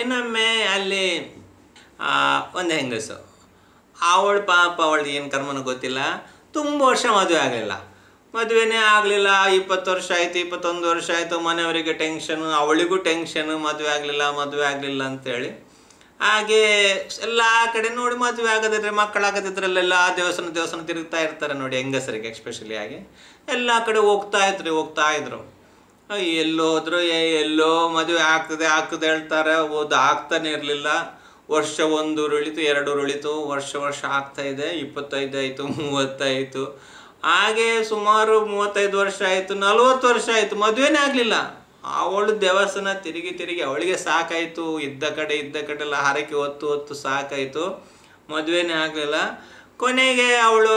ಇನ್ನೊಮ್ಮೆ ಅಲ್ಲಿ ಆ, ಒಂದು ಹೆಂಗಸು ಅವಳು ಪಾಪ ಅವಳ್ದು ಏನು ಕರ್ಮನೂ ಗೊತ್ತಿಲ್ಲ ತುಂಬ ವರ್ಷ ಮದುವೆ ಆಗಲಿಲ್ಲ ಮದುವೆನೇ ಆಗಲಿಲ್ಲ ಇಪ್ಪತ್ತು ವರ್ಷ ಆಯಿತು ಇಪ್ಪತ್ತೊಂದು ವರ್ಷ ಆಯಿತು ಮನೆಯವರಿಗೆ ಟೆನ್ಷನು ಅವಳಿಗೂ ಟೆನ್ಷನು ಮದುವೆ ಆಗಲಿಲ್ಲ ಮದುವೆ ಆಗಲಿಲ್ಲ ಅಂತೇಳಿ ಹಾಗೆ ಎಲ್ಲ ಕಡೆ ನೋಡಿ ಮದುವೆ ಆಗದಿದ್ರೆ ಮಕ್ಕಳಾಗದಿದ್ರಲ್ಲೆಲ್ಲ ದೇವಸ್ಥಾನ ದೇವಸ್ಥಾನ ತಿರುಗ್ತಾ ಇರ್ತಾರೆ ನೋಡಿ ಹೆಂಗಸರಿಗೆ ಎಕ್ಸ್ಪೆಷಲಿ ಆಗಿ ಎಲ್ಲ ಕಡೆ ಹೋಗ್ತಾ ಇದ್ರು ಹೋಗ್ತಾ ಇದ್ರು ಅಯ್ಯ್ ಎಲ್ಲೋ ಹೋದ್ರು ಏ- ಎಲ್ಲೋ ಮದುವೆ ಆಗ್ತದೆ ಆಗ್ತದೆ ಹೇಳ್ತಾರೆ ಓದು ಆಗ್ತಾನೆ ಇರಲಿಲ್ಲ ವರ್ಷ ಒಂದು ಉರುಳಿತು ಎರಡು ಉರುಳಿತು ವರ್ಷ ವರ್ಷ ಆಗ್ತಾ ಇದೆ ಇಪ್ಪತ್ತೈದು ಆಯಿತು ಮೂವತ್ತಾಯಿತು ಹಾಗೆ ಸುಮಾರು ಮೂವತ್ತೈದು ವರ್ಷ ಆಯಿತು ನಲವತ್ತು ವರ್ಷ ಆಯಿತು ಮದುವೆನೇ ಆಗಲಿಲ್ಲ ಅವಳು ದೇವಸ್ಥಾನ ತಿರುಗಿ ತಿರುಗಿ ಅವಳಿಗೆ ಸಾಕಾಯಿತು ಇದ್ದ ಕಡೆ ಇದ್ದ ಕಡೆ ಎಲ್ಲ ಹರಕೆ ಹೊತ್ತು ಹೊತ್ತು ಸಾಕಾಯಿತು ಮದುವೆನೇ ಆಗಲಿಲ್ಲ ಕೊನೆಗೆ ಅವಳು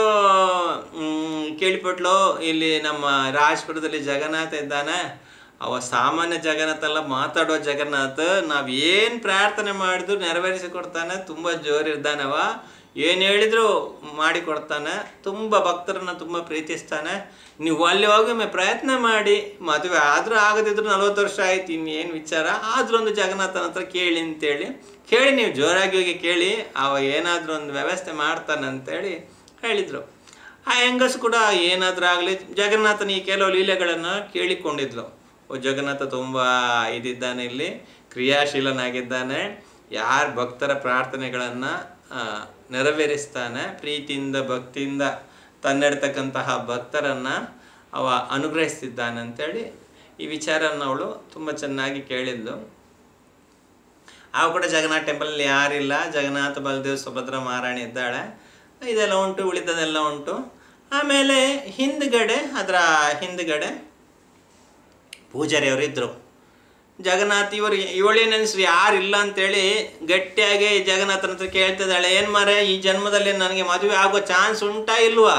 ಕೇಳಿಪಟ್ಲು ಇಲ್ಲಿ ನಮ್ಮ ರಾಜಪುರದಲ್ಲಿ ಜಗನ್ನಾಥ ಇದ್ದಾನೆ ಅವ ಸಾಮಾನ್ಯ ಜಗನ್ನಾಥ ಅಲ್ಲ ಮಾತಾಡೋ ಜಗನ್ನಾಥ ನಾವು ಏನು ಪ್ರಾರ್ಥನೆ ಮಾಡಿದ್ರು ನೆರವೇರಿಸಿ ಕೊಡ್ತಾನೆ ತುಂಬ ಜೋರಿದ್ದಾನವ ಏನು ಹೇಳಿದ್ರು ಮಾಡಿ ಕೊಡ್ತಾನೆ ತುಂಬ ಭಕ್ತರನ್ನ ತುಂಬ ಪ್ರೀತಿಸ್ತಾನೆ ನೀವು ಅಲ್ಲಿ ಹೋಗಿ ಒಮ್ಮೆ ಪ್ರಯತ್ನ ಮಾಡಿ ಮದುವೆ ಆದರೂ ಆಗದಿದ್ರು ನಲ್ವತ್ತು ವರ್ಷ ಆಯ್ತು ಇನ್ನೇನು ವಿಚಾರ ಆದ್ರೂ ಒಂದು ಜಗನ್ನಾಥನ ಹತ್ರ ಕೇಳಿ ಅಂತೇಳಿ ಕೇಳಿ ನೀವು ಜೋರಾಗಿ ಹೋಗಿ ಕೇಳಿ ಅವ ಏನಾದರೂ ಒಂದು ವ್ಯವಸ್ಥೆ ಮಾಡ್ತಾನೆ ಅಂತೇಳಿ ಹೇಳಿದರು ಆ ಹೆಂಗಸು ಕೂಡ ಏನಾದರೂ ಆಗಲಿ ಜಗನ್ನಾಥನ ಈ ಕೆಲವು ಲೀಲೆಗಳನ್ನು ಕೇಳಿಕೊಂಡಿದ್ಲು ಓ ಜಗನ್ನಾಥ ತುಂಬ ಇದಿದ್ದಾನೆ ಇಲ್ಲಿ ಕ್ರಿಯಾಶೀಲನಾಗಿದ್ದಾನೆ ಯಾರು ಭಕ್ತರ ಪ್ರಾರ್ಥನೆಗಳನ್ನು ನೆರವೇರಿಸ್ತಾನೆ ಪ್ರೀತಿಯಿಂದ ಭಕ್ತಿಯಿಂದ ತನ್ನೆಡ್ತಕ್ಕಂತಹ ಭಕ್ತರನ್ನು ಅವ ಅನುಗ್ರಹಿಸ್ತಿದ್ದಾನೆ ಅಂತೇಳಿ ಈ ವಿಚಾರನ ಅವಳು ತುಂಬ ಚೆನ್ನಾಗಿ ಕೇಳಿದ್ಲು ಅವು ಕೂಡ ಜಗನ್ನಾಥ ಟೆಂಪಲಲ್ಲಿ ಯಾರಿಲ್ಲ ಜಗನ್ನಾಥ ಬಲದೇವ್ ಸುಭದ್ರ ಮಹಾರಾಣಿ ಇದ್ದಾಳೆ ಇದೆಲ್ಲ ಉಂಟು ಉಳಿದದೆಲ್ಲ ಉಂಟು ಆಮೇಲೆ ಹಿಂದ್ಗಡೆ ಅದರ ಹಿಂದ್ಗಡೆ ಪೂಜಾರಿ ಅವರು ಇದ್ದರು ಜಗನ್ನಾಥ್ ಇವರು ಇವಳೇ ನೆನೆಸ್ರು ಯಾರಿಲ್ಲ ಅಂತೇಳಿ ಗಟ್ಟಿಯಾಗಿ ಜಗನ್ನಾಥನ ಹತ್ರ ಕೇಳ್ತಿದ್ದಾಳೆ ಏನು ಮಾರೆ ಈ ಜನ್ಮದಲ್ಲಿ ನನಗೆ ಮದುವೆ ಆಗೋ ಚಾನ್ಸ್ ಉಂಟಾ ಇಲ್ವಾ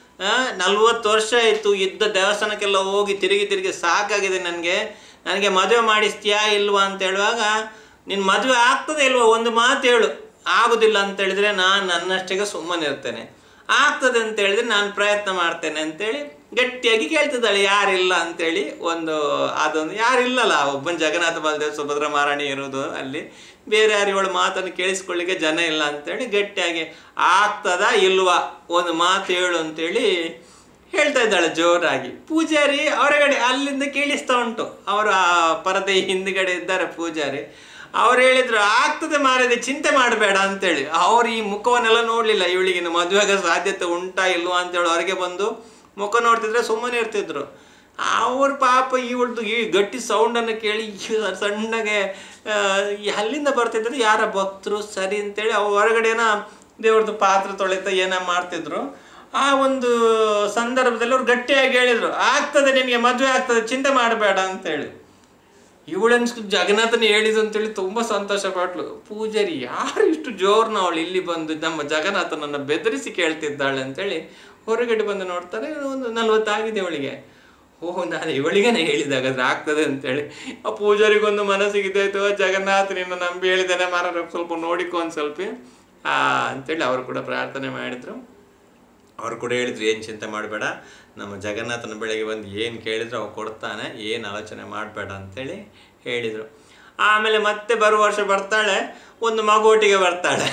ನಲ್ವತ್ತು ವರ್ಷ ಆಯಿತು ಇದ್ದ ದೇವಸ್ಥಾನಕ್ಕೆಲ್ಲ ಹೋಗಿ ತಿರುಗಿ ತಿರುಗಿ ಸಾಕಾಗಿದೆ ನನಗೆ ನನಗೆ ಮದುವೆ ಮಾಡಿಸ್ತೀಯಾ ಇಲ್ವಾ ಅಂತ ಹೇಳುವಾಗ ನಿನ್ನ ಮದುವೆ ಆಗ್ತದೆ ಇಲ್ವಾ ಒಂದು ಮಾತು ಹೇಳು ಆಗೋದಿಲ್ಲ ಅಂತ ಹೇಳಿದ್ರೆ ನಾನು ನನ್ನಷ್ಟಿಗೆ ಸುಮ್ಮನೆ ಇರ್ತೇನೆ ಆಗ್ತದೆ ಅಂತ ಹೇಳಿದ್ರೆ ನಾನು ಪ್ರಯತ್ನ ಮಾಡ್ತೇನೆ ಅಂತೇಳಿ ಗಟ್ಟಿಯಾಗಿ ಕೇಳ್ತಿದ್ದಾಳೆ ಯಾರಿಲ್ಲ ಅಂತೇಳಿ ಒಂದು ಅದೊಂದು ಯಾರಿಲ್ಲಲ್ಲ ಒಬ್ಬನ ಜಗನ್ನಾಥ ಬಲದೇವ್ ಸುಭದ್ರ ಮಹಾರಾಣಿ ಇರೋದು ಅಲ್ಲಿ ಬೇರೆ ಯಾರು ಇವಳು ಮಾತನ್ನು ಕೇಳಿಸ್ಕೊಳ್ಳಿಕ್ಕೆ ಜನ ಇಲ್ಲ ಅಂತೇಳಿ ಗಟ್ಟಿಯಾಗಿ ಆಗ್ತದಾ ಇಲ್ವಾ ಒಂದು ಮಾತು ಹೇಳು ಅಂತೇಳಿ ಹೇಳ್ತಾ ಇದ್ದಾಳೆ ಜೋರಾಗಿ ಪೂಜಾರಿ ಹೊರಗಡೆ ಅಲ್ಲಿಂದ ಕೇಳಿಸ್ತಾ ಉಂಟು ಅವರ ಪರದೆ ಹಿಂದ್ಗಡೆ ಇದ್ದಾರೆ ಪೂಜಾರಿ ಅವ್ರು ಹೇಳಿದ್ರು ಆಗ್ತದೆ ಮಾರದೆ ಚಿಂತೆ ಮಾಡಬೇಡ ಅಂತೇಳಿ ಅವ್ರು ಈ ಮುಖವನ್ನೆಲ್ಲ ನೋಡಲಿಲ್ಲ ಇವಳಿಗೆ ಇನ್ನು ಮದುವೆಗೆ ಸಾಧ್ಯತೆ ಉಂಟಾ ಇಲ್ವಾ ಅಂತೇಳಿ ಹೊರಗೆ ಬಂದು ಮುಖ ನೋಡ್ತಿದ್ರೆ ಸುಮ್ಮನೆ ಇರ್ತಿದ್ರು ಅವ್ರ ಪಾಪ ಇವಳ್ದು ಈ ಗಟ್ಟಿ ಸೌಂಡನ್ನು ಕೇಳಿ ಈ ಸಣ್ಣಗೆ ಆ, ಈ ಅಲ್ಲಿಂದ ಬರ್ತಿದ್ರು ಯಾರ ಭಕ್ತರು ಸರಿ ಅಂತೇಳಿ ಅವ್ರು ಹೊರಗಡೆನ ದೇವ್ರದ್ದು ಪಾತ್ರ ತೊಳಿತಾ ಏನೋ ಮಾಡ್ತಿದ್ರು ಆ ಒಂದು ಸಂದರ್ಭದಲ್ಲಿ ಅವ್ರು ಗಟ್ಟಿಯಾಗಿ ಹೇಳಿದ್ರು ಆಗ್ತದೆ ನಿನಗೆ ಮದುವೆ ಆಗ್ತದೆ ಚಿಂತೆ ಮಾಡಬೇಡ ಅಂತೇಳಿ ಇವಳನ್ಸ್ಕು ಜಗನ್ನಾಥನ ಹೇಳಿದ್ದು ಅಂತೇಳಿ ತುಂಬ ಸಂತೋಷ ಪಟ್ಲು ಪೂಜಾರಿ ಯಾರು ಇಷ್ಟು ಜೋರ್ನ ಅವಳು ಇಲ್ಲಿ ಬಂದು ನಮ್ಮ ಜಗನ್ನಾಥನನ್ನು ಬೆದರಿಸಿ ಕೇಳ್ತಿದ್ದಾಳೆ ಅಂತೇಳಿ ಹೊರಗಡೆ ಬಂದು ನೋಡ್ತಾರೆ ಒಂದು ನಲ್ವತ್ತಾಗಿದೆ ಅವಳಿಗೆ ಓಹ್ ನಾನು ಇವಳಿಗೇನೆ ಹೇಳಿದಾಗ ಅದ್ರ ಆಗ್ತದೆ ಅಂತೇಳಿ ಆ ಪೂಜಾರಿಗೊಂದು ಮನಸ್ಸಿಗೆ ಇದಾಯ್ತು ಜಗನ್ನಾಥ ನಿನ್ನ ನಂಬಿ ಹೇಳಿದ್ದೇನೆ ಮಾರ ಸ್ವಲ್ಪ ನೋಡಿಕೊ ಒಂದು ಸ್ವಲ್ಪ ಆ ಅಂತೇಳಿ ಅವರು ಕೂಡ ಪ್ರಾರ್ಥನೆ ಮಾಡಿದ್ರು ಅವ್ರು ಕೂಡ ಹೇಳಿದ್ರು ಏನು ಚಿಂತೆ ಮಾಡಬೇಡ ನಮ್ಮ ಜಗನ್ನಾಥನ ಬೆಳಗ್ಗೆ ಬಂದು ಏನು ಕೇಳಿದ್ರು ಅವು ಕೊಡ್ತಾನೆ ಏನು ಆಲೋಚನೆ ಮಾಡಬೇಡ ಅಂತೇಳಿ ಹೇಳಿದರು ಆಮೇಲೆ ಮತ್ತೆ ಬರುವ ವರ್ಷ ಬರ್ತಾಳೆ ಒಂದು ಮಗುವೊಟ್ಟಿಗೆ ಬರ್ತಾಳೆ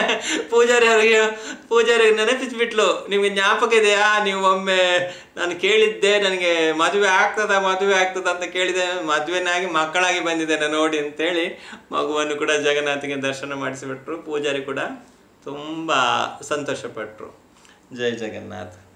ಪೂಜಾರಿ ಅವರಿಗೆ ಪೂಜಾರಿಗೆ ನೆನಪಿಸ್ಬಿಟ್ಲು ನಿಮಗೆ ಜ್ಞಾಪಕ ಇದೆಯಾ ನೀವು ಒಮ್ಮೆ ನಾನು ಕೇಳಿದ್ದೆ ನನಗೆ ಮದುವೆ ಆಗ್ತದ ಮದುವೆ ಆಗ್ತದ ಅಂತ ಕೇಳಿದೆ ಮದುವೆನಾಗಿ ಮಕ್ಕಳಾಗಿ ಬಂದಿದ್ದೇನೆ ನೋಡಿ ಅಂತೇಳಿ ಮಗುವನ್ನು ಕೂಡ ಜಗನ್ನಾಥಿಗೆ ದರ್ಶನ ಮಾಡಿಸಿಬಿಟ್ರು ಪೂಜಾರಿ ಕೂಡ ತುಂಬ ಸಂತೋಷಪಟ್ಟರು ಜೈ ಜಗನ್ನಾಥ್